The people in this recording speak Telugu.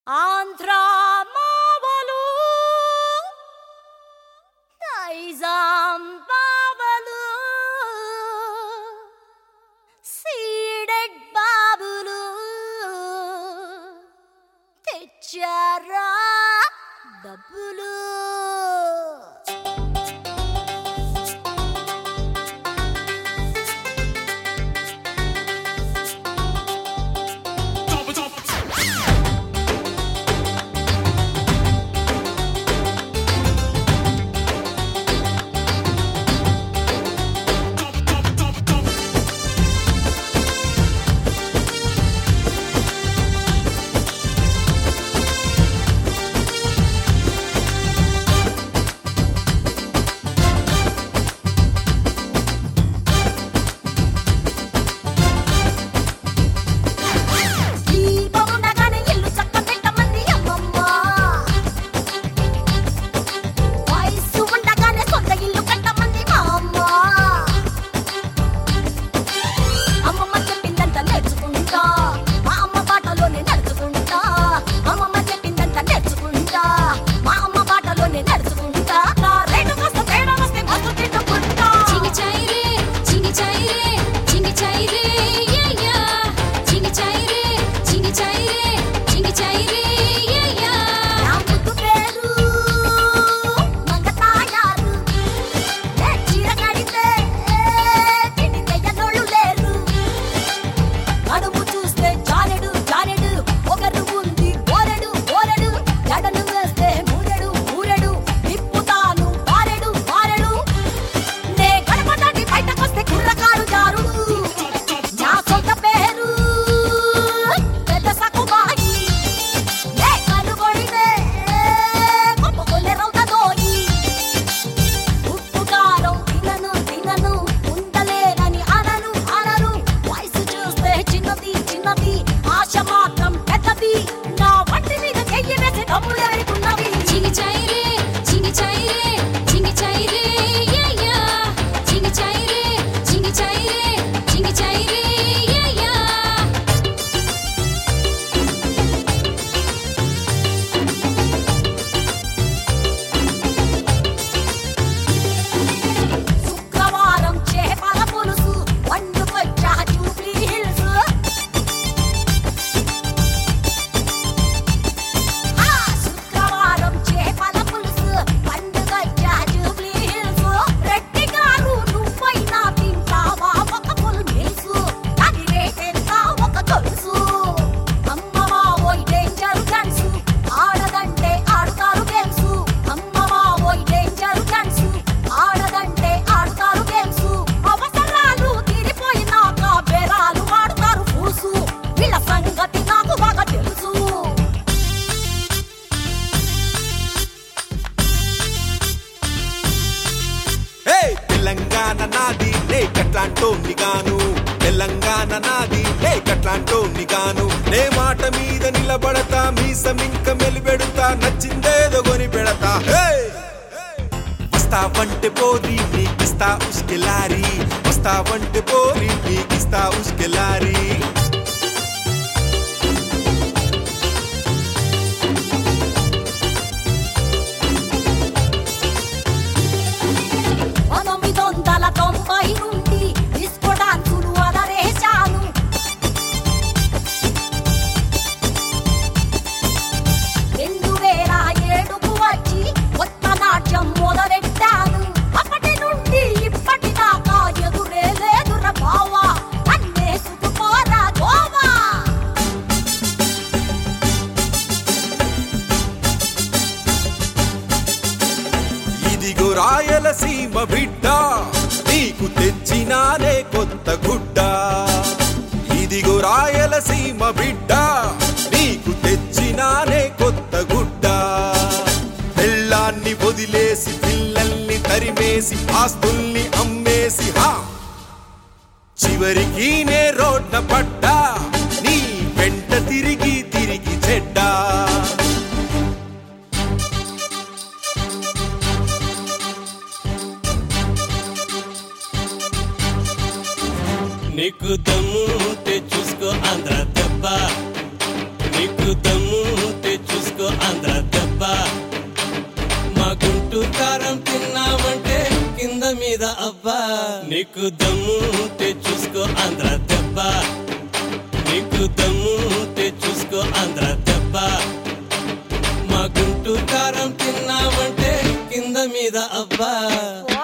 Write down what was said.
ఆంధ్రా మావలు నైజాం బావలు సీడెడ్ బాబులు తెచ్చారా డబ్బులు దీపముండగానే ఇల్లు చక్కబెట్టమంది అమ్మమ్మ. వయస్సు ఉండగానే సొంత ఇల్లు కట్టమంది మా అమ్మ. అమ్మమ్మ చెప్పిందంత నేర్చుకుంటా మా అమ్మ బాటలోనే నడుచుకుంటా అమ్మమ్మ చెప్పిందంత నేర్చుకుంటా మా అమ్మ బాటలోనే నడుచుకుంటా నా రేటు కాస్త తేడా వస్తే మస్తు తిట్టుకుంటా చింగి చాయిరే చింగి చాయిరే చింగి చాయిరే యయ్యా చింగి చాయిరే చింగి చాయిరే చింగి చాయిరే యయ్యా నా ముద్దు పేరు మంగతాయారు ఏ చీర కడితే తిండి తెయ్యనోళ్ళు లేరు నడుము చూస్తే జానెడు జానెడు ఒకరు ఉంది ఓరెడు ఓరెడు జడను వేస్తే మూరెడు మూరెడు తిప్పుతాను పారెడు పారెడు నే గడప దాటి బయటకొస్తే కుర్రకారు జారుడు నా సొంత పేరు పెద్ద సకుబాయి నే కనుగొడితే కొప్పుకొల్లె రౌతదోయి ఉప్పు కారం తినను తినను ఉండలేనని అనను అనను వయసు చూస్తే చిన్నది చిన్నది ఆశ మాత్రం పెద్దది నా వంటి మీద చెయ్యి వేసి డబ్బులు ఎవరికున్నవి చింగి చాయిరే చింగి చాయిరే చింగి చాయిరే యయ్యా చింగి చాయిరే చింగి చాయిరే చింగి చాయిరే యయ్యా శుక్రవారం చేపల పులుసు వండుకొచ్చా జూబ్లీ హిల్స్ ఆ శుక్రవారం చేపల పులుసు వండుకొచ్చా జూబ్లీ హిల్స్ రెడ్డి గారు నువ్వైనా తింటావా ఒక ఫుల్ మీల్స్ దాని రేటెంత ఒక గొలుసు అమ్మవా ఓయ్ డేంజర్ గన్స్ ఆడదంటే ఆడుతారు గేమ్స్ అమ్మవా ఓయ్ డేంజర్ గన్స్ ఆడదంటే ఆడుతారు గేమ్స్ అవసరాలు తీరిపోయినాక బేరాలు ఆడుతారు ఫూసు వీళ్ళ సంగతి నాకు బాగా తెలుసు హే తెలంగాణ నాది నే కట్లాంటోని గాను తెలంగాణ నాది నే కట్లాంటోని గాను నే మాట మీద నిలబడతా మీసమింక మెలిపెడతా నచ్చిందేదో కొని పెడతా హే వస్తావంటే పోరి నీకిస్తా ఉస్కెలారి వస్తావంటే పోరి నీకిస్తా ఉస్కెలారి పంతొమ్మిది వందల తొంభై నుండి డిస్కో డాన్సులు అదరేశాను రెండు వేల ఏడుకు వచ్చి కొత్త నాట్యం మొదలెట్టాను అప్పటి నుండి ఇప్పటి దాకా ఎదురే లేదుర బావా నన్నేసుకుపోరా గోవా ఇదిగో రాయలసీమ బిడ్డ నీకు తెచ్చినానే కొత్త గుడ్డ ఇదిగో రాయలసీమ బిడ్డ నీకు తెచ్చినానే కొత్త గుడ్డ పెళ్ళాన్ని వదిలేసి పిల్లల్ని తరిమేసి ఆస్తుల్ని అమ్మేసి హా చివరికి నే రోడ్న పడ్డా నీ వెంట తిరిగి తిరిగి చెడ్డా నీకు దమ్ము ఉంటే చూసుకో ఆంధ్ర దెబ్బ నీకు దమ్ము ఉంటే మీద అబ్బా నీకు దమ్ము ఉంటే చూసుకో ఆంధ్ర దెబ్బ నీకు దమ్ము ఉంటే చూసుకో ఆంధ్ర దెబ్బ మా గుంటూరు కారం తిన్నామంటే కింద మీద అబ్బా